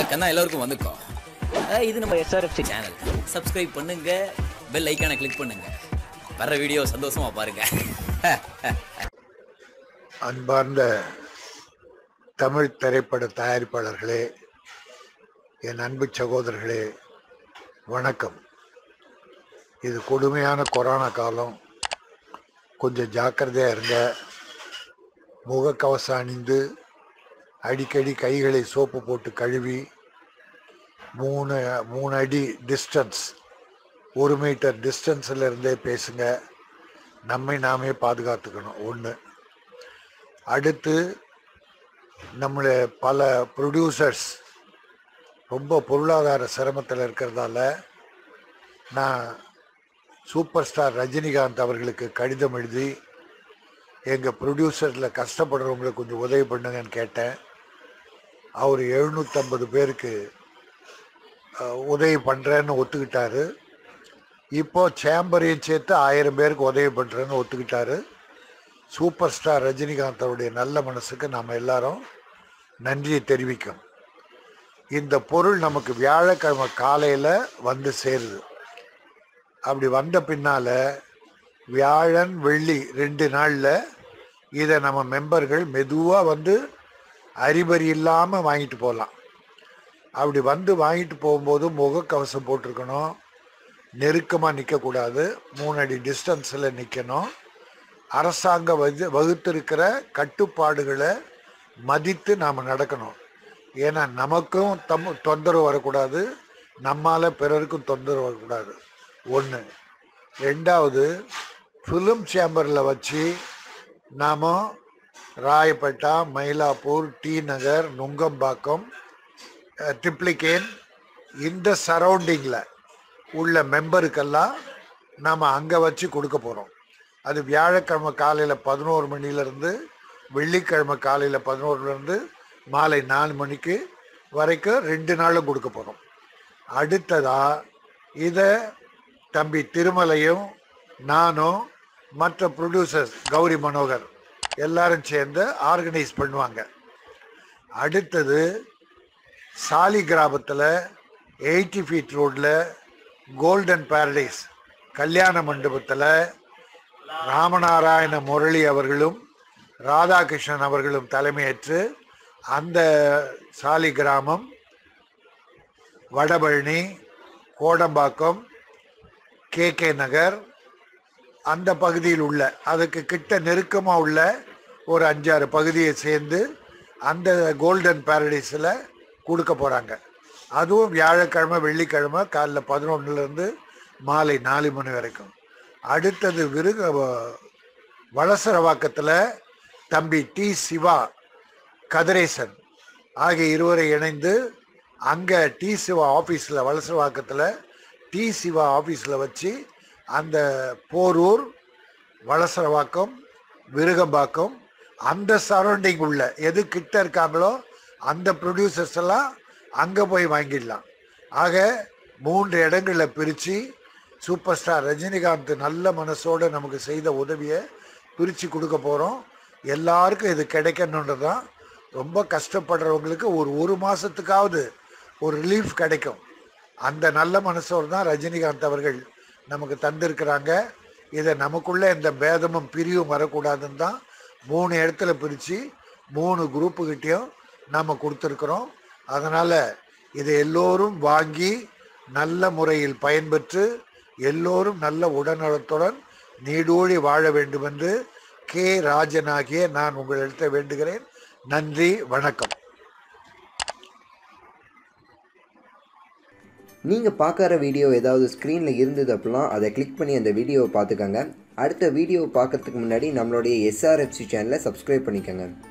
கண்ணா எல்லாருக்கும் வந்துக்கோ அஹ் இது நம்ம எஸ்ஆர்எஃப்சி சேனல் சப்ஸ்கிரைப் பண்ணுங்க பெல் ஐக்கானை கிளிக் பண்ணுங்க வர்ற வீடியோ சந்தோஷமா பாருங்க அன்பார்ந்த தமிழ் திரைப்பட தயாரிப்பாளர்களே என் அன்பு சகோதரர்களே வணக்கம் இது கொடுமையான கொரோனா காலம் கொஞ்சம் ஜாக்கிரதையாக இருங்க முகக்கவசம் அணிந்து அடிக்கடி கைகளை சோப்பு போட்டு கழுவி மூணு மூணு அடி டிஸ்டன்ஸ் ஒரு மீட்டர் டிஸ்டன்ஸில் இருந்தே பேசுங்க நம்மை நாமே பாதுகாத்துக்கணும் ஒன்று அடுத்து நம்மளை பல ப்ரொடியூசர்ஸ் ரொம்ப பொருளாதார சிரமத்தில் இருக்கிறதால நான் சூப்பர் ஸ்டார் ரஜினிகாந்த் அவர்களுக்கு கடிதம் எழுதி எங்கள் ப்ரொடியூசரில் கஷ்டப்படுறவங்களுக்கு கொஞ்சம் உதவி பண்ணுங்கன்னு கேட்டேன் அவர் எழுநூற்றம்பது பேருக்கு அஹ், உதவி பண்ணுறேன்னு ஒத்துக்கிட்டாரு இப்போ சேம்பரையும் சேர்த்து ஆயிரம் பேருக்கு உதவி பண்ணுறேன்னு ஒத்துக்கிட்டாரு சூப்பர் ஸ்டார் ரஜினிகாந்த் அவருடைய நல்ல மனசுக்கு நாம் எல்லாரும் நன்றியை தெரிவிக்கணும் இந்த பொருள் நமக்கு வியாழக்கிழமை காலையில் வந்து சேருது அப்படி வந்த பின்னால் வியாழன் வெள்ளி ரெண்டு நாளில் இதை நம்ம மெம்பர்கள் மெதுவாக வந்து அறிபறி இல்லாமல் வாங்கிட்டு போகலாம் அப்படி வந்து வாங்கிட்டு போகும்போது முகக்கவசம் போட்டிருக்கணும் நெருக்கமாக நிற்கக்கூடாது மூணு அடி டிஸ்டன்ஸில் நிற்கணும் அரசாங்க வகு வகுத்திருக்கிற கட்டுப்பாடுகளை மதித்து நாம் நடக்கணும் ஏன்னா நமக்கும் தம் தொந்தரவு வரக்கூடாது நம்மால் பிறருக்கும் தொந்தரவு வரக்கூடாது ஒன்று ரெண்டாவது ஃபிலிம் சேம்பரில் வச்சு நாம் ராயப்பேட்டா மயிலாப்பூர் டி நகர் நுங்கம்பாக்கம் அஹ், ட்ரிப்ளிகேன் இந்த சரௌண்டிங்கில் உள்ள மெம்பருக்கெல்லாம் நாம் அங்கே வச்சு கொடுக்க போகிறோம் அது வியாழக்கிழமை காலையில் பதினோரு மணிலேருந்து வெள்ளிக்கிழமை காலையில் பதினோருலேருந்து மாலை நாலு மணிக்கு வரைக்கும் ரெண்டு நாளும் கொடுக்க போகிறோம் அடுத்ததா இதை தம்பி திருமலையும் நானும் மற்ற ப்ரொடியூசர்ஸ் கௌரி மனோகர் எல்லாரும் சேர்ந்து ஆர்கனைஸ் பண்ணுவாங்க அடுத்தது சாலி கிராமத்தில் எயிட்டி ஃபீட் ரோட்டில் கோல்டன் பாரடைஸ் கல்யாண மண்டபத்தில் ராமநாராயண முரளி அவர்களும் ராதாகிருஷ்ணன் அவர்களும் தலைமையேற்று அந்த Saligramam Vadapalani Kodambakkam K K Nagar அந்த பகுதியில் உள்ள அதுக்கு கிட்ட நெருக்கமாக உள்ள ஒரு அஞ்சாறு பகுதியை சேர்ந்து அந்த கோல்டன் பாரடைஸில் கொடுக்க போகிறாங்க அதுவும் வியாழக்கிழமை வெள்ளிக்கிழமை காலைல பதினொன்றுலேருந்து மாலை நாலு மணி வரைக்கும் அடுத்தது விருக வளசரவாக்கத்தில் தம்பி டி சிவா கதிரேசன் ஆகிய இருவரை இணைந்து அங்கே டி சிவா ஆஃபீஸில் வளசரவாக்கத்தில் டி சிவா ஆஃபீஸில் வச்சு அந்த போரூர் வளசரவாக்கம் விருகம்பாக்கம் அந்த சரௌண்டிங் உள்ள எது கிட்ட இருக்காங்களோ அந்த ப்ரொடியூசர்ஸ் எல்லாம் அங்கே போய் வாங்கிடலாம் ஆக மூன்று இடங்களில் பிரித்து சூப்பர் ஸ்டார் ரஜினிகாந்த் நல்ல மனசோட நமக்கு செய்த உதவியை பிரித்து கொடுக்க போகிறோம் எல்லாருக்கும் இது கிடைக்கணுன்றது தான் ரொம்ப கஷ்டப்படுறவங்களுக்கு ஒரு ஒரு மாதத்துக்காவது ஒரு ரிலீஃப் கிடைக்கும் அந்த நல்ல மனசோடு தான் ரஜினிகாந்த் அவர்கள் நமக்கு தந்திருக்கிறாங்க இதை நமக்குள்ளே எந்த பேதமும் பிரிவும் வரக்கூடாதுன்னு தான் மூணு இடத்துல பிரித்து மூணு குரூப்புக்கிட்டேயும் நம்ம கொடுத்துருக்குறோம் அதனால் இதை எல்லோரும் வாங்கி நல்ல முறையில் பயன்பெற்று எல்லோரும் நல்ல உடல்நலத்துடன் நீடூழி வாழ வேண்டும் என்று கே ராஜனாகிய நான் உங்களிடத்தை வேண்டுகிறேன் நன்றி வணக்கம் நீங்கள் பார்க்குற வீடியோ ஏதாவது ஸ்க்ரீனில் இருந்தது அப்படின்னா அதை கிளிக் பண்ணி அந்த வீடியோவை பார்த்துக்கோங்க அடுத்த வீடியோ பார்க்கறதுக்கு முன்னாடி நம்மளுடைய எஸ்ஆர்எஃப்சி சேனலை சப்ஸ்கிரைப் பண்ணிக்கோங்க